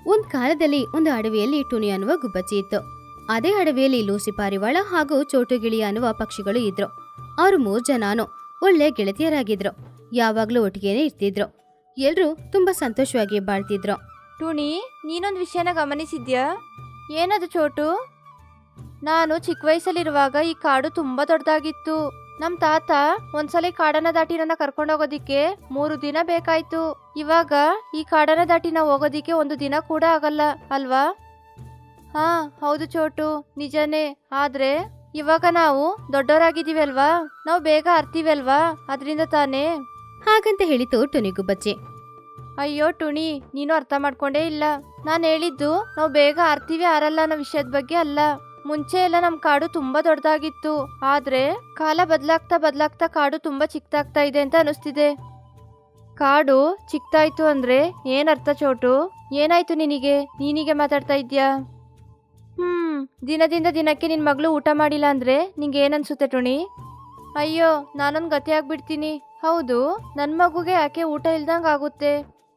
ಒಂದ್ ಕಾಲದಲ್ಲಿ ಒಂದು ಅಡವಿಯಲ್ಲಿ ಟುನಿ ಅನ್ನುವ ಗುಬ್ಬಚ್ಚಿ ಇತ್ತು ಅದೇ ಅಡವಿಯಲ್ಲಿ ಲೂಸಿ ಪಾರಿವಾಳ ಹಾಗೂ ಚೋಟುಗಿಳಿ ಅನ್ನುವ ಪಕ್ಷಿಗಳು ಇದ್ರು ಅವ್ರು ಮೂರ್ ಜನನು ಒಳ್ಳೆ ಗೆಳತಿಯರಾಗಿದ್ರು ಯಾವಾಗ್ಲೂ ಒಟ್ಟಿಗೆನೇ ಇರ್ತಿದ್ರು ಎಲ್ರೂ ತುಂಬಾ ಸಂತೋಷವಾಗಿ ಬಾಳ್ತಿದ್ರು ಟುಣಿ ನೀನೊಂದು ವಿಷಯನ ಗಮನಿಸಿದ್ಯಾ ಏನದು ಚೋಟು ನಾನು ಚಿಕ್ಕ ವಯಸ್ಸಲ್ಲಿರುವಾಗ ಈ ಕಾಡು ತುಂಬಾ ದೊಡ್ಡದಾಗಿತ್ತು ನಮ್ ತಾತ ಒಂದ್ಸಲ ಈ ಕಾಡನ್ನ ದಾಟಿ ನನ್ನ ಕರ್ಕೊಂಡೋಗೋದಿಕ್ಕೆ ಮೂರು ದಿನ ಬೇಕಾಯ್ತು ಇವಾಗ ಈ ಕಾಡನ್ನ ದಾಟಿ ನಾವು ಹೋಗೋದಿಕ್ಕೆ ಒಂದು ದಿನ ಕೂಡ ಆಗಲ್ಲ ಅಲ್ವಾ ಹಾ ಹೌದು ಚೋಟು ನಿಜನೇ ಆದ್ರೆ ಇವಾಗ ನಾವು ದೊಡ್ಡವರಾಗಿದ್ದೀವಿ ಅಲ್ವಾ ನಾವು ಬೇಗ ಅರ್ತೀವಿ ಅಲ್ವಾ ಅದರಿಂದ ತಾನೇ ಹಾಗಂತ ಹೇಳಿತು ಟುನಿ ಗುಬ್ಬಚ್ಚಿ ಅಯ್ಯೋ ಟುಣಿ ನೀನು ಅರ್ಥ ಮಾಡ್ಕೊಂಡೇ ಇಲ್ಲ ನಾನು ಹೇಳಿದ್ದು ನಾವು ಬೇಗ ಆರ್ತೀವಿ ಆರಲ್ಲ ಅನ್ನೋ ವಿಷಯದ ಬಗ್ಗೆ ಅಲ್ಲ ಮುಂಚೆ ಎಲ್ಲ ನಮ್ಮ ಕಾಡು ತುಂಬಾ ದೊಡ್ಡದಾಗಿತ್ತು ಆದ್ರೆ ಕಾಲ ಬದಲಾಗ್ತಾ ಬದಲಾಗ್ತಾ ಕಾಡು ತುಂಬಾ ಚಿಕ್ಕದಾಗ್ತಾ ಇದೆ ಅಂತ ಅನಿಸ್ತಿದೆ ಕಾಡು ಚಿಕ್ತಾಯ್ತು ಅಂದ್ರೆ ಏನ್ ಅರ್ಥ ಚೋಟು ಏನಾಯ್ತು ನಿನಗೆ ನೀನಿಗೆ ಮಾತಾಡ್ತಾ ಇದ್ಯಾ ಹ್ಮ್ ದಿನದಿಂದ ದಿನಕ್ಕೆ ನಿನ್ ಮಗಳು ಊಟ ಮಾಡಿಲ್ಲ ಅಂದ್ರೆ ನಿಂಗೆ ಏನನ್ಸುತ್ತೆ ಟುಣಿ ಅಯ್ಯೋ ನಾನೊಂದು ಗತಿ ಆಗ್ಬಿಡ್ತೀನಿ ಹೌದು ನನ್ನ ಮಗುಗೆ ಯಾಕೆ ಊಟ ಇಲ್ದಂಗೆ ಆಗುತ್ತೆ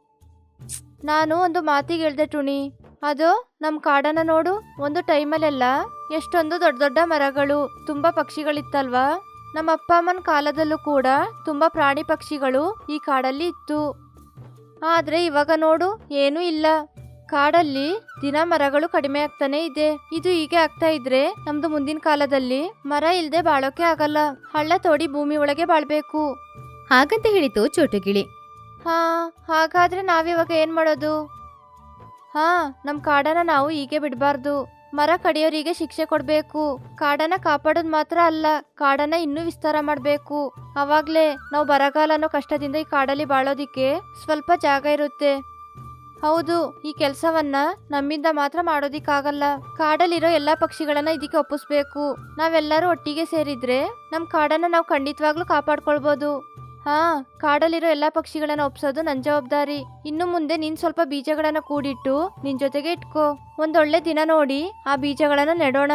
ನಾನು ಒಂದು ಮಾತಿಗೆ ಹೇಳ್ದೆ ಟುಣಿ ಅದು ನಮ್ಮ ಕಾಡನ್ನ ನೋಡು ಒಂದು ಟೈಮಲ್ಲೆಲ್ಲ ಎಷ್ಟೊಂದು ದೊಡ್ಡ ದೊಡ್ಡ ಮರಗಳು ತುಂಬಾ ಪಕ್ಷಿಗಳಿತ್ತಲ್ವಾ ನಮ್ಮ ಅಪ್ಪ ಅಮ್ಮನ ಕಾಲದಲ್ಲೂ ಕೂಡ ತುಂಬಾ ಪ್ರಾಣಿ ಪಕ್ಷಿಗಳು ಈ ಕಾಡಲ್ಲಿ ಇತ್ತು ಆದ್ರೆ ಇವಾಗ ನೋಡು ಏನೂ ಇಲ್ಲ ಕಾಡಲ್ಲಿ ದಿನ ಮರಗಳು ಕಡಿಮೆ ಆಗ್ತಾನೆ ಇದೆ ಇದು ಹೀಗೆ ಆಗ್ತಾ ಇದ್ರೆ ನಮ್ದು ಮುಂದಿನ ಕಾಲದಲ್ಲಿ ಮರ ಇಲ್ದೆ ಬಾಳೋಕೆ ಆಗಲ್ಲ ಹಳ್ಳ ತೋಡಿ ಭೂಮಿ ಒಳಗೆ ಬಾಳ್ಬೇಕು ಹಾಗಂತ ಹೇಳಿತು ಚೋಟುಗಿಳಿ ಹಾ ಹಾಗಾದ್ರೆ ನಾವಿವಾಗ ಏನ್ ಮಾಡೋದು ಹಾ ನಮ್ ಕಾಡನ್ನ ನಾವು ಹೀಗೆ ಬಿಡಬಾರ್ದು ಮರ ಕಡಿಯೋರಿಗೆ ಶಿಕ್ಷೆ ಕೊಡ್ಬೇಕು ಕಾಡನ್ನ ಕಾಪಾಡೋದ್ ಮಾತ್ರ ಅಲ್ಲ ಕಾಡನ್ನ ಇನ್ನೂ ವಿಸ್ತಾರ ಮಾಡ್ಬೇಕು ಅವಾಗ್ಲೇ ನಾವು ಬರಗಾಲ ಅನ್ನೋ ಕಷ್ಟದಿಂದ ಈ ಕಾಡಲ್ಲಿ ಬಾಳೋದಿಕ್ಕೆ ಸ್ವಲ್ಪ ಜಾಗ ಇರುತ್ತೆ ಹೌದು ಈ ಕೆಲಸವನ್ನ ನಮ್ಮಿಂದ ಮಾತ್ರ ಮಾಡೋದಿಕ್ಕಾಗಲ್ಲ ಕಾಡಲ್ಲಿರೋ ಎಲ್ಲಾ ಪಕ್ಷಿಗಳನ್ನ ಇದಕ್ಕೆ ಒಪ್ಪಿಸ್ಬೇಕು ನಾವೆಲ್ಲರೂ ಒಟ್ಟಿಗೆ ಸೇರಿದ್ರೆ ನಮ್ ಕಾಡನ್ನ ನಾವು ಖಂಡಿತವಾಗ್ಲೂ ಕಾಪಾಡ್ಕೊಳ್ಬೋದು ಹಾ ಕಾಡಲ್ಲಿರೋ ಎಲ್ಲಾ ಪಕ್ಷಿಗಳನ್ನ ಒಪ್ಸೋದು ನನ್ ಜವಾಬ್ದಾರಿ ಇನ್ನು ಮುಂದೆ ನೀನ್ ಸ್ವಲ್ಪ ಬೀಜಗಳನ್ನ ಕೂಡಿಟ್ಟು ನಿನ್ ಜೊತೆಗೆ ಇಟ್ಕೋ ಒಂದೊಳ್ಳೆ ದಿನ ನೋಡಿ ಆ ಬೀಜಗಳನ್ನ ನೆಡೋಣ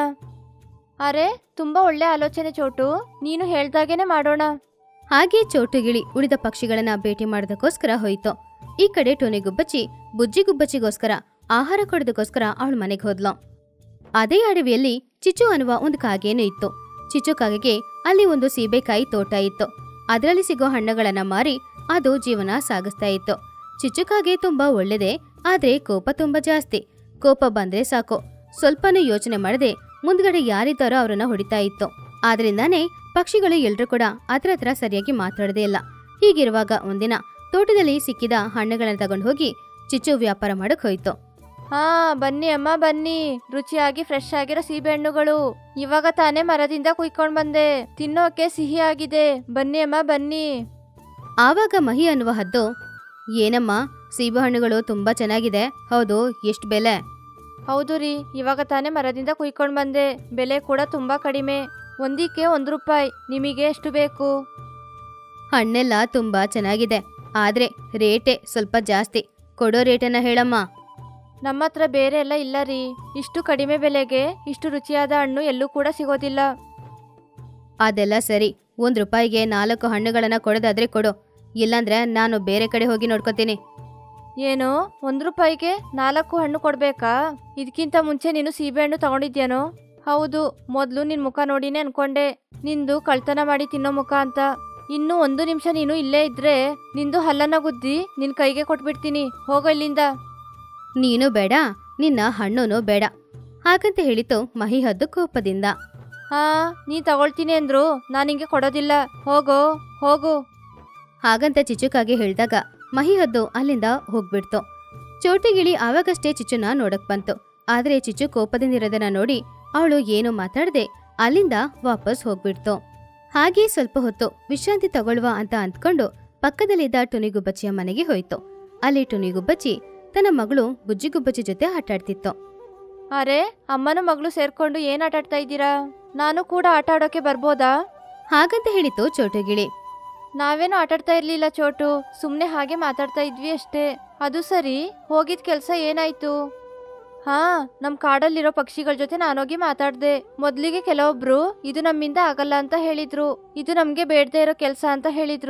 ಅರೆ ತುಂಬಾ ಒಳ್ಳೆ ಆಲೋಚನೆ ಚೋಟು ನೀನು ಹೇಳ್ದಾಗೇನೆ ಮಾಡೋಣ ಹಾಗೆ ಚೋಟುಗಿಳಿ ಉಳಿದ ಪಕ್ಷಿಗಳನ್ನ ಭೇಟಿ ಮಾಡೋದಕ್ಕೋಸ್ಕರ ಹೋಯ್ತು ಈ ಕಡೆ ಟೋನಿ ಗುಬ್ಬಚ್ಚಿ ಬುಜ್ಜಿ ಗುಬ್ಬಚ್ಚಿಗೋಸ್ಕರ ಆಹಾರ ಕೊಡೋದಕ್ಕೋಸ್ಕರ ಅವಳ ಮನೆಗೆ ಹೋದ್ಲು ಅದೇ ಅಡವಿಯಲ್ಲಿ ಚಿಚ್ಚು ಅನ್ನುವ ಒಂದು ಕಾಗೇನು ಇತ್ತು ಚಿಚ್ಚು ಕಾಗೆಗೆ ಅಲ್ಲಿ ಒಂದು ಸೀಬೆಕಾಯಿ ತೋಟ ಇತ್ತು ಅದರಲ್ಲಿ ಸಿಗೋ ಹಣ್ಣುಗಳನ್ನ ಮಾರಿ ಅದು ಜೀವನ ಸಾಗಿಸ್ತಾ ಇತ್ತು ಚಿಚ್ಚು ಕಾಗೆ ತುಂಬಾ ಒಳ್ಳೆದೆ ಆದ್ರೆ ಕೋಪ ತುಂಬಾ ಜಾಸ್ತಿ ಕೋಪ ಬಂದ್ರೆ ಸಾಕು ಸ್ವಲ್ಪನೂ ಯೋಚನೆ ಮಾಡದೆ ಮುಂದ್ಗಡೆ ಯಾರಿದ್ದಾರೋ ಅವರನ್ನ ಹೊಡಿತಾ ಇತ್ತು ಆದ್ರಿಂದಾನೇ ಪಕ್ಷಿಗಳು ಎಲ್ರೂ ಕೂಡ ಅದ್ರ ಹತ್ರ ಸರಿಯಾಗಿ ಮಾತಾಡದೇ ಇಲ್ಲ ಹೀಗಿರುವಾಗ ಒಂದಿನ ತೋಟದಲ್ಲಿ ಸಿಕ್ಕಿದ ಹಣ್ಣುಗಳನ್ನ ತಗೊಂಡು ಹೋಗಿ ಚಿಚ್ಚು ವ್ಯಾಪಾರ ಮಾಡಕ್ ಹೋಯ್ತು ಹಾ ಬನ್ನಿ ಅಮ್ಮ ಬನ್ನಿ ರುಚಿಯಾಗಿ ಫ್ರೆಶ್ ಆಗಿರೋ ಸೀಬೆಹಣ್ಣುಗಳು ಇವಾಗ ತಾನೇ ಮರದಿಂದ ಕುಯ್ಕೊಂಡ್ ಬಂದೆ ತಿನ್ನೋಕೆ ಸಿಹಿ ಆಗಿದೆ ಬನ್ನಿ ಅಮ್ಮ ಬನ್ನಿ ಆವಾಗ ಮಹಿ ಅನ್ನುವ ಹದ್ದು ಏನಮ್ಮ ಸೀಬೆಹಣ್ಣುಗಳು ತುಂಬಾ ಚೆನ್ನಾಗಿದೆ ಹೌದು ಎಷ್ಟು ಬೆಲೆ ಹೌದು ರೀ ಇವಾಗ ತಾನೇ ಮರದಿಂದ ಕುಯ್ಕೊಂಡ್ ಬಂದೆ ಬೆಲೆ ಕೂಡ ತುಂಬಾ ಕಡಿಮೆ ಒಂದಿಕ್ಕೆ ಒಂದು ರೂಪಾಯಿ ನಿಮಗೆ ಎಷ್ಟು ಬೇಕು ಹಣ್ಣೆಲ್ಲ ತುಂಬಾ ಚೆನ್ನಾಗಿದೆ ಆದ್ರೆ ರೇಟೇ ಸ್ವಲ್ಪ ಜಾಸ್ತಿ ಕೊಡೋ ರೇಟನ್ನ ಹೇಳಮ್ಮ ನಮ್ಮ ಹತ್ರ ಬೇರೆ ಎಲ್ಲ ಇಲ್ಲ ರೀ ಇಷ್ಟು ಕಡಿಮೆ ಬೆಲೆಗೆ ಇಷ್ಟು ರುಚಿಯಾದ ಹಣ್ಣು ಎಲ್ಲೂ ಕೂಡ ಸಿಗೋದಿಲ್ಲ ಅದೆಲ್ಲ ಸರಿ ಒಂದ್ ರೂಪಾಯಿಗೆ ನಾಲ್ಕು ಹಣ್ಣುಗಳನ್ನ ಕೊಡೋದಾದ್ರೆ ಕೊಡು ಇಲ್ಲಾಂದ್ರೆ ನಾನು ಬೇರೆ ಕಡೆ ಹೋಗಿ ನೋಡ್ಕೋತೀನಿ ಏನು ಒಂದು ರೂಪಾಯಿಗೆ ನಾಲ್ಕು ಹಣ್ಣು ಕೊಡ್ಬೇಕಾ ಇದಕ್ಕಿಂತ ಮುಂಚೆ ನೀನು ಸೀಬೆಹಣ್ಣು ತಗೊಂಡಿದ್ಯಾನೋ ಹೌದು ಮೊದಲು ನಿನ್ ಮುಖ ನೋಡಿನೇ ಅನ್ಕೊಂಡೆ ನಿಂದು ಕಳ್ತನ ಮಾಡಿ ತಿನ್ನೋ ಮುಖ ಅಂತ ಇನ್ನು ಒಂದು ನಿಮಿಷ ನೀನು ಇಲ್ಲೇ ಇದ್ರೆ ನಿಂದು ಹಲ್ಲನ್ನ ಗುದ್ದಿ ನಿನ್ ಕೈಗೆ ಕೊಟ್ಬಿಡ್ತೀನಿ ಹೋಗೋ ಇಲ್ಲಿಂದ ನೀನು ಬೇಡ ನಿನ್ನ ಹಣ್ಣುನು ಬೇಡ ಹಾಗಂತ ಹೇಳಿತು ಮಹಿ ಹದ್ದು ಕೋಪದಿಂದ ಹಾ ನೀ ತಗೊಳ್ತೀನಿ ಅಂದ್ರು ನಾನು ಹಿಂಗೆ ಕೊಡೋದಿಲ್ಲ ಹೋಗೋ ಹೋಗು ಹಾಗಂತ ಚಿಚುಕಾಗೆ ಹೇಳ್ದಾಗ ಮಹಿ ಹದ್ದು ಅಲ್ಲಿಂದ ಹೋಗ್ಬಿಡ್ತು ಚೋಟಿಗಿಳಿ ಆವಾಗಷ್ಟೇ ಚಿಚುನ ನೋಡಕ್ ಬಂತು ಆದ್ರೆ ಚಿಚು ಕೋಪದಿಂದಿರೋದನ್ನ ನೋಡಿ ಅವಳು ಏನು ಮಾತಾಡದೆ ಅಲ್ಲಿಂದ ವಾಪಸ್ ಹೋಗ್ಬಿಡ್ತು ಹಾಗೆ ಸ್ವಲ್ಪ ಹೊತ್ತು ವಿಶ್ರಾಂತಿ ತಗೊಳ್ಳುವ ಅಂತ ಅಂದ್ಕೊಂಡು ಪಕ್ಕದಲ್ಲಿದ್ದ ಟುನಿಗುಬ್ಬಚ್ಚಿಯ ಮನೆಗೆ ಹೋಯ್ತು ಅಲ್ಲಿ ಟುನಿಗುಬ್ಬಚ್ಚಿ ತನ್ನ ಮಗಳು ಬುಜ್ಜಿಗುಬ್ಬಚ್ಚಿ ಜೊತೆ ಆಟಾಡ್ತಿತ್ತು ಅರೆ ಅಮ್ಮನ ಮಗಳು ಸೇರ್ಕೊಂಡು ಏನ್ ಆಟ ಆಡ್ತಾ ಇದ್ದೀರಾ ನಾನು ಕೂಡ ಆಟ ಆಡೋಕೆ ಬರ್ಬೋದಾ ಹಾಗಂತ ಹೇಳಿತು ಚೋಟುಗಿಳಿ ನಾವೇನು ಆಟಾಡ್ತಾ ಇರ್ಲಿಲ್ಲ ಚೋಟು ಸುಮ್ನೆ ಹಾಗೆ ಮಾತಾಡ್ತಾ ಇದ್ವಿ ಅಷ್ಟೇ ಅದು ಸರಿ ಹೋಗಿದ್ ಕೆಲ್ಸ ಏನಾಯ್ತು ಹಾ ನಮ್ ಕಾಡಲ್ಲಿರೋ ಪಕ್ಷಿಗಳ ಜೊತೆ ನಾನೋಗಿ ಮಾತಾಡ್ದೆ ಮೊದ್ಲಿಗೆ ಕೆಲವೊಬ್ರು ಇದು ನಮ್ಮಿಂದ ಆಗಲ್ಲ ಅಂತ ಹೇಳಿದ್ರು ಇದು ನಮ್ಗೆ ಬೇಡದೆ ಇರೋ ಕೆಲ್ಸ ಅಂತ ಹೇಳಿದ್ರು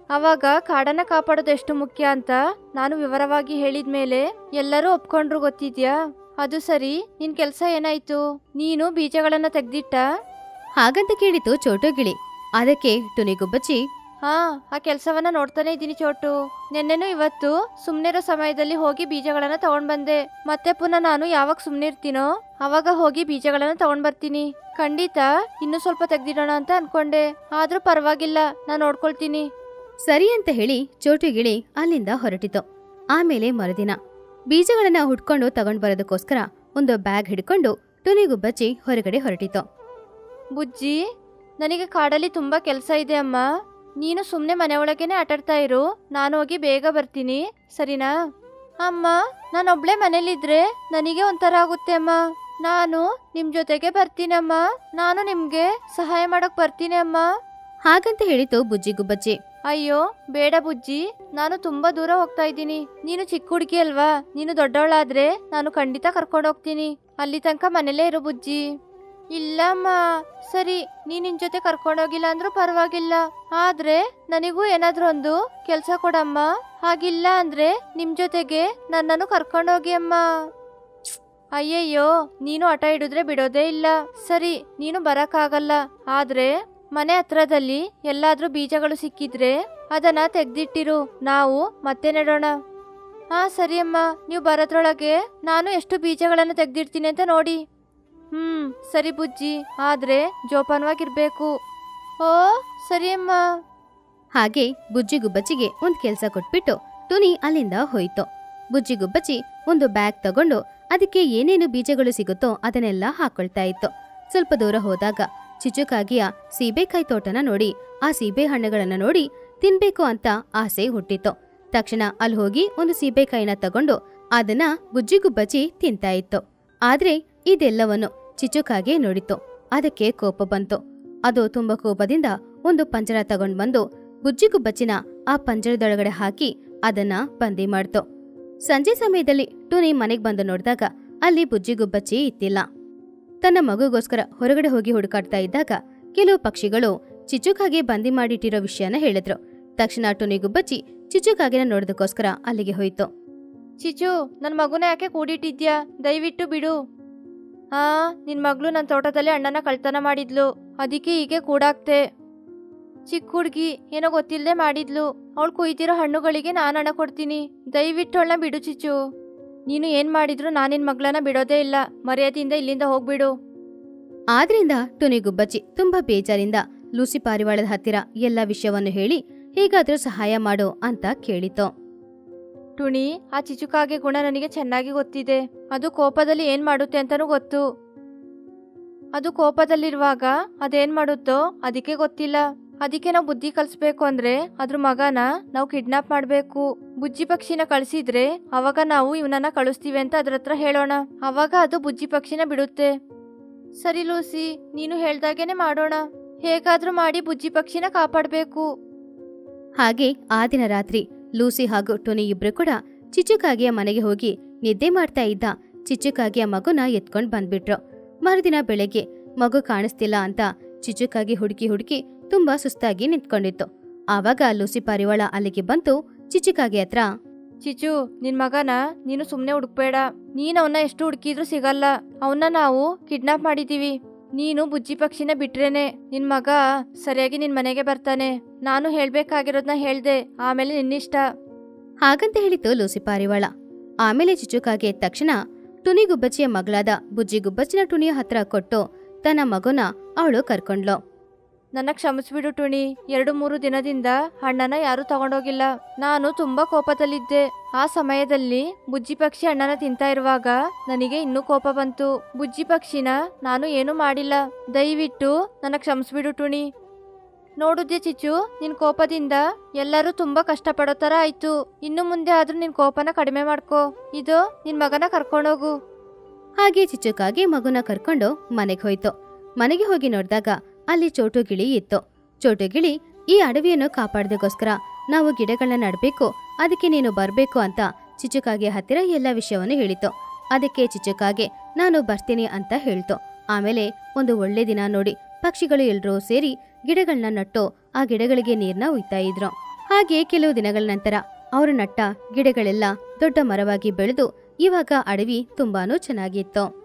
ಅವಾಗ ಕಾಡನ್ನ ಕಾಪಾಡೋದು ಎಷ್ಟು ಮುಖ್ಯ ಅಂತ ನಾನು ವಿವರವಾಗಿ ಹೇಳಿದ್ಮೇಲೆ ಎಲ್ಲರೂ ಒಪ್ಕೊಂಡ್ರು ಗೊತ್ತಿದ್ಯಾ ಅದು ಸರಿ ನಿನ್ ಕೆಲ್ಸ ಏನಾಯ್ತು ನೀನು ಬೀಜಗಳನ್ನ ತೆಗ್ದಿಟ್ಟ ಹಾಗಂತ ಕೇಳಿತು ಚೋಟು ಗಿಳಿ ಅದಕ್ಕೆ ಟುನಿಗುಬ್ಬಚ್ಚಿ ಹಾ ಆ ಕೆಲ್ಸವನ್ನ ನೋಡ್ತಾನೆ ಇದ್ದೀನಿ ಚೋಟು ನೆನ್ನೆನೂ ಇವತ್ತು ಸುಮ್ನಿರೋ ಸಮಯದಲ್ಲಿ ಹೋಗಿ ಬೀಜಗಳನ್ನ ತಗೊಂಡ್ ಬಂದೆ ಮತ್ತೆ ಪುನಃ ನಾನು ಯಾವಾಗ ಸುಮ್ನೆ ಇರ್ತೀನೋ ಅವಾಗ ಹೋಗಿ ಬೀಜಗಳನ್ನ ತಗೊಂಡ್ ಬರ್ತೀನಿ ಖಂಡಿತ ಇನ್ನೂ ಸ್ವಲ್ಪ ತೆಗ್ದಿಡೋಣ ಅಂತ ಅನ್ಕೊಂಡೆ ಆದ್ರೂ ಪರವಾಗಿಲ್ಲ ನಾನ್ ನೋಡ್ಕೊಳ್ತೀನಿ ಸರಿ ಅಂತ ಹೇಳಿ ಚೋಟು ಗಿಳಿ ಅಲ್ಲಿಂದ ಹೊರಟಿತು ಆಮೇಲೆ ಮರುದಿನ ಬೀಜಗಳನ್ನ ಹುಡ್ಕೊಂಡು ತಗೊಂಡ್ ಬರೋದಕ್ಕೋಸ್ಕರ ಒಂದು ಬ್ಯಾಗ್ ಹಿಡ್ಕೊಂಡು ಟುನಿಗುಬ್ಬಚ್ಚಿ ಹೊರಗಡೆ ಹೊರಟಿತು ಬುಜ್ಜಿ ನನಗೆ ಕಾಡಲ್ಲಿ ತುಂಬಾ ಕೆಲಸ ಇದೆ ಅಮ್ಮ ನೀನು ಸುಮ್ಮನೆ ಮನೆ ಒಳಗೇನೆ ಆಟಾಡ್ತಾ ಇರು ನಾನು ಹೋಗಿ ಬೇಗ ಬರ್ತೀನಿ ಸರಿನಾ ಅಮ್ಮ ನಾನೊಬ್ಳೆ ಮನೇಲಿದ್ರೆ ನನಗೆ ಒಂಥರ ಆಗುತ್ತೆ ಅಮ್ಮ ನಾನು ನಿಮ್ ಜೊತೆಗೆ ಬರ್ತೀನಮ್ಮ ನಾನು ನಿಮ್ಗೆ ಸಹಾಯ ಮಾಡಕ್ ಬರ್ತೀನಿ ಅಮ್ಮ ಹಾಗಂತ ಹೇಳಿತು ಬುಜ್ಜಿ ಗುಬ್ಬಚ್ಚಿ ಅಯ್ಯೋ ಬೇಡ ಬುಜ್ಜಿ ನಾನು ತುಂಬಾ ದೂರ ಹೋಗ್ತಾ ಇದ್ದೀನಿ ನೀನು ಚಿಕ್ಕ ಹುಡುಗಿ ಅಲ್ವಾ ನೀನು ದೊಡ್ಡವಳಾದ್ರೆ ನಾನು ಖಂಡಿತ ಕರ್ಕೊಂಡು ಹೋಗ್ತೀನಿ ಅಲ್ಲಿ ತನಕ ಮನೇಲೇ ಇರು ಬುಜ್ಜಿ ಇಲ್ಲಮ್ಮ ಸರಿ ನೀನ್ ನಿನ್ ಜೊತೆ ಕರ್ಕೊಂಡೋಗಿಲ್ಲ ಅಂದ್ರೂ ಪರವಾಗಿಲ್ಲ ಆದ್ರೆ ನನಗೂ ಏನಾದ್ರೂ ಒಂದು ಕೆಲ್ಸ ಕೊಡಮ್ಮ ಹಾಗಿಲ್ಲ ಅಂದ್ರೆ ನಿಮ್ ಜೊತೆಗೆ ನನ್ನನ್ನು ಕರ್ಕೊಂಡೋಗಿ ಅಮ್ಮ ಅಯ್ಯಯ್ಯೋ ನೀನು ಹಠ ಹಿಡಿದ್ರೆ ಬಿಡೋದೇ ಇಲ್ಲ ಸರಿ ನೀನು ಬರಕ್ಕಾಗಲ್ಲ ಆದ್ರೆ ಮನೆ ಹತ್ರದಲ್ಲಿ ಎಲ್ಲಾದ್ರೂ ಬೀಜಗಳು ಸಿಕ್ಕಿದ್ರೆ ಅದನ್ನ ತೆಗ್ದಿಟ್ಟಿರು ನಾವು ಮತ್ತೆ ನೆಡೋಣ ಹಾ ಸರಿ ಅಮ್ಮ ನೀವು ಬರೋದ್ರೊಳಗೆ ನಾನು ಎಷ್ಟು ಬೀಜಗಳನ್ನು ತೆಗ್ದಿಡ್ತೀನಿ ಅಂತ ನೋಡಿ ಹ್ಮ್ ಸರಿ ಬುಜ್ಜಿ ಆದ್ರೆ ಜೋಪಾನವಾಗಿರ್ಬೇಕು ಓ ಸರಿ ಅಮ್ಮ ಹಾಗೆ ಬುಜ್ಜಿ ಗುಬ್ಬಚ್ಚಿಗೆ ಒಂದ್ ಕೆಲ್ಸ ಕೊಟ್ಬಿಟ್ಟು ಟುನಿ ಅಲ್ಲಿಂದ ಹೋಯ್ತು ಬುಜ್ಜಿ ಗುಬ್ಬಚ್ಚಿ ಒಂದು ಬ್ಯಾಗ್ ತಗೊಂಡು ಅದಕ್ಕೆ ಏನೇನು ಬೀಜಗಳು ಸಿಗುತ್ತೋ ಅದನ್ನೆಲ್ಲ ಹಾಕೊಳ್ತಾ ಇತ್ತು ಸ್ವಲ್ಪ ದೂರ ಹೋದಾಗ ಚಿಚುಕಾಗಿಯ ಸೀಬೆಕಾಯಿ ತೋಟನ ನೋಡಿ ಆ ಸೀಬೆ ಹಣ್ಣುಗಳನ್ನ ನೋಡಿ ತಿನ್ಬೇಕು ಅಂತ ಆಸೆ ಹುಟ್ಟಿತು ತಕ್ಷಣ ಅಲ್ಲಿ ಹೋಗಿ ಒಂದು ಸೀಬೆಕಾಯಿನ ತಗೊಂಡು ಅದನ್ನ ಬುಜ್ಜಿ ಗುಬ್ಬಚ್ಚಿ ತಿಂತಾ ಇತ್ತು ಆದ್ರೆ ಇದೆಲ್ಲವನ್ನು ಚಿಚುಕಾಗೆ ನೋಡಿತು ಅದಕ್ಕೆ ಕೋಪ ಬಂತು ಅದು ತುಂಬಾ ಕೋಪದಿಂದ ಒಂದು ಪಂಜರ ತಗೊಂಡ್ ಬಂದು ಬುಜ್ಜಿಗುಬ್ಬಚ್ಚಿನ ಆ ಪಂಜರದೊಳಗಡೆ ಹಾಕಿ ಅದನ್ನ ಬಂದಿ ಮಾಡ್ತು ಸಂಜೆ ಸಮಯದಲ್ಲಿ ಟುನಿ ಮನೆಗ್ ಬಂದು ನೋಡಿದಾಗ ಅಲ್ಲಿ ಬುಜ್ಜಿಗುಬ್ಬಚ್ಚಿ ಇತ್ತಿಲ್ಲ ತನ್ನ ಮಗುಗೋಸ್ಕರ ಹೊರಗಡೆ ಹೋಗಿ ಹುಡುಕಾಡ್ತಾ ಇದ್ದಾಗ ಕೆಲವು ಪಕ್ಷಿಗಳು ಚಿಚುಕಾಗೆ ಬಂದಿ ಮಾಡಿಟ್ಟಿರೋ ವಿಷಯನ ಹೇಳಿದ್ರು ತಕ್ಷಣ ಟುನಿಗುಬ್ಬಚ್ಚಿ ಚಿಚುಕಾಗಿನ ನೋಡೋದಕ್ಕೋಸ್ಕರ ಅಲ್ಲಿಗೆ ಹೋಯ್ತು ಚಿಚು ನನ್ ಮಗುನ ಯಾಕೆ ಕೂಡಿಟ್ಟಿದ್ಯಾ ದಯವಿಟ್ಟು ಬಿಡು ಹಾ ನಿನ್ ಮಗಳು ನನ್ನ ತೋಟದಲ್ಲಿ ಅಣ್ಣನ ಕಳ್ತನ ಮಾಡಿದ್ಲು ಅದಕ್ಕೆ ಹೀಗೆ ಕೂಡಾಕ್ತೆ ಚಿಕ್ಕ ಹುಡ್ಗಿ ಏನೋ ಗೊತ್ತಿಲ್ಲದೆ ಮಾಡಿದ್ಲು ಅವಳು ಕುಯ್ದಿರೋ ಹಣ್ಣುಗಳಿಗೆ ನಾನು ಹಣ ಕೊಡ್ತೀನಿ ದಯವಿಟ್ಟು ಅವಳನ್ನ ಬಿಡು ಚಿಚು ನೀನು ಏನ್ ಮಾಡಿದ್ರು ನಾನು ನಿನ್ ಮಗಳನ್ನ ಬಿಡೋದೇ ಇಲ್ಲ ಮರ್ಯಾದೆಯಿಂದ ಇಲ್ಲಿಂದ ಹೋಗ್ಬಿಡು ಆದ್ರಿಂದ ಟುನಿಗುಬ್ಬಚ್ಚಿ ತುಂಬಾ ಬೇಜಾರಿಂದ ಲೂಸಿ ಪಾರಿವಾಳದ ಹತ್ತಿರ ಎಲ್ಲ ವಿಷಯವನ್ನು ಹೇಳಿ ಹೇಗಾದ್ರೂ ಸಹಾಯ ಮಾಡು ಅಂತ ಕೇಳಿತು ಟುಣಿ ಆ ಚಿಚುಕಾಗೆ ಗುಣ ನನಗೆ ಚೆನ್ನಾಗಿ ಗೊತ್ತಿದೆ ಅದು ಕೋಪದಲ್ಲಿ ಏನ್ ಮಾಡುತ್ತೆ ಅಂತಾನೂ ಗೊತ್ತು ಅದು ಕೋಪದಲ್ಲಿರುವಾಗ ಅದೇನ್ ಮಾಡುತ್ತೋ ಅದಕ್ಕೆ ಗೊತ್ತಿಲ್ಲ ಅದಕ್ಕೆ ನಾವು ಬುದ್ಧಿ ಕಲಿಸ್ಬೇಕು ಅಂದ್ರೆ ಅದ್ರ ಮಗನ ನಾವು ಕಿಡ್ನಾಪ್ ಮಾಡ್ಬೇಕು ಬುಜ್ಜಿ ಪಕ್ಷಿನ ಕಳಿಸಿದ್ರೆ ಅವಾಗ ನಾವು ಇವನನ್ನ ಕಳಿಸ್ತೀವಿ ಅಂತ ಅದ್ರ ಹತ್ರ ಹೇಳೋಣ ಅವಾಗ ಅದು ಬುಜ್ಜಿ ಪಕ್ಷಿನ ಬಿಡುತ್ತೆ ಸರಿ ಲೂಸಿ ನೀನು ಹೇಳ್ದಾಗೇನೆ ಮಾಡೋಣ ಹೇಗಾದ್ರೂ ಮಾಡಿ ಬುಜ್ಜಿ ಪಕ್ಷಿನ ಕಾಪಾಡ್ಬೇಕು ಹಾಗೆ ಆ ದಿನ ರಾತ್ರಿ ಲೂಸಿ ಹಾಗೂ ಟೊನಿ ಇಬ್ರು ಕೂಡ ಚಿಚುಕಾಗಿಯ ಮನೆಗೆ ಹೋಗಿ ನಿದ್ದೆ ಮಾಡ್ತಾ ಇದ್ದ ಚಿಚುಕಾಗಿಯ ಮಗುನ ಎತ್ಕೊಂಡ್ ಬಂದ್ಬಿಟ್ರು ಮರುದಿನ ಬೆಳಗ್ಗೆ ಮಗು ಕಾಣಿಸ್ತಿಲ್ಲ ಅಂತ ಚಿಚುಕಾಗಿ ಹುಡುಕಿ ಹುಡುಕಿ ತುಂಬಾ ಸುಸ್ತಾಗಿ ನಿಂತ್ಕೊಂಡಿತ್ತು ಆವಾಗ ಲೂಸಿ ಪಾರಿವಾಳ ಅಲ್ಲಿಗೆ ಬಂತು ಚಿಚುಕಾಗಿ ಹತ್ರ ಚಿಚು ನಿನ್ ಮಗನ ನೀನು ಸುಮ್ನೆ ಹುಡುಕ್ಬೇಡ ನೀನ್ ಅವನ್ನ ಎಷ್ಟು ಹುಡುಕಿದ್ರು ಸಿಗಲ್ಲ ಅವನ್ನ ನಾವು ಕಿಡ್ನಾಪ್ ಮಾಡಿದೀವಿ ನೀನು ಬುಜ್ಜಿ ಪಕ್ಷಿನ ಬಿಟ್ರೇನೆ ನಿನ್ ಮಗ ಸರಿಯಾಗಿ ನಿನ್ ಮನೆಗೆ ಬರ್ತಾನೆ ನಾನು ಹೇಳ್ಬೇಕಾಗಿರೋದ್ನ ಹೇಳ್ದೆ ಆಮೇಲೆ ನಿನ್ನಿಷ್ಟ ಹಾಗಂತ ಹೇಳಿತು ಲೂಸಿ ಪಾರಿವಾಳ ಆಮೇಲೆ ಚಿಚುಕಾಗೆ ಎದ್ದ ತಕ್ಷಣ ಟುನಿ ಗುಬ್ಬಚ್ಚಿಯ ಮಗಳಾದ ಬುಜ್ಜಿ ಗುಬ್ಬಚ್ಚಿನ ಟುನಿಯ ಹತ್ರ ಕೊಟ್ಟು ತನ್ನ ಮಗುನ ಅವಳು ಕರ್ಕೊಂಡ್ಲು ನನ್ನ ಕ್ಷಮಿಸ್ಬಿಡು ಟುಣಿ ಎರಡು ಮೂರು ದಿನದಿಂದ ಹಣ್ಣನ ಯಾರು ತಗೊಂಡೋಗಿಲ್ಲ ನಾನು ತುಂಬಾ ಕೋಪದಲ್ಲಿದ್ದೆ ಆ ಸಮಯದಲ್ಲಿ ಬುಜ್ಜಿ ಪಕ್ಷಿ ಹಣ್ಣನ ತಿಂತಾ ಇರುವಾಗ ನನಗೆ ಇನ್ನೂ ಕೋಪ ಬಂತು ಬುಜ್ಜಿ ಪಕ್ಷಿನ ನಾನು ಏನು ಮಾಡಿಲ್ಲ ದಯವಿಟ್ಟು ನನ್ನ ಕ್ಷಮಿಸ್ಬಿಡು ಟುಣಿ ನೋಡುದ್ದೆ ಚಿಚ್ಚು ನಿನ್ ಕೋಪದಿಂದ ಎಲ್ಲರೂ ತುಂಬಾ ಕಷ್ಟಪಡೋ ತರ ಆಯ್ತು ಇನ್ನು ಮುಂದೆ ಆದ್ರೂ ನಿನ್ ಕೋಪನ ಕಡಿಮೆ ಮಾಡ್ಕೋ ಇದು ನಿನ್ ಮಗನ ಕರ್ಕೊಂಡೋಗು ಹಾಗೆ ಚಿಚುಕಾಗಿ ಮಗುನ ಕರ್ಕೊಂಡು ಮನೆಗೆ ಹೋಯ್ತು ಮನೆಗೆ ಹೋಗಿ ನೋಡಿದಾಗ ಅಲ್ಲಿ ಚೋಟು ಗಿಳಿ ಇತ್ತು ಚೋಟು ಗಿಳಿ ಈ ಅಡವಿಯನ್ನು ಕಾಪಾಡೋದಕ್ಕೋಸ್ಕರ ನಾವು ಗಿಡಗಳನ್ನ ನಡಬೇಕು ಅದಕ್ಕೆ ನೀನು ಬರಬೇಕು ಅಂತ ಚಿಚುಕಾಗೆ ಹತ್ತಿರ ಎಲ್ಲ ವಿಷಯವನ್ನು ಹೇಳಿತು ಅದಕ್ಕೆ ಚಿಚುಕಾಗೆ ನಾನು ಬರ್ತೀನಿ ಅಂತ ಹೇಳ್ತು ಆಮೇಲೆ ಒಂದು ಒಳ್ಳೆ ದಿನ ನೋಡಿ ಪಕ್ಷಿಗಳು ಎಲ್ರೂ ಸೇರಿ ಗಿಡಗಳನ್ನ ನಟ್ಟು ಆ ಗಿಡಗಳಿಗೆ ನೀರ್ನ ಉಯ್ತಾ ಇದ್ರು ಹಾಗೆ ಕೆಲವು ದಿನಗಳ ನಂತರ ಅವರು ನಟ್ಟ ಗಿಡಗಳೆಲ್ಲ ದೊಡ್ಡ ಮರವಾಗಿ ಬೆಳೆದು ಇವಾಗ ಅಡವಿ ತುಂಬಾನು ಚೆನ್ನಾಗಿತ್ತು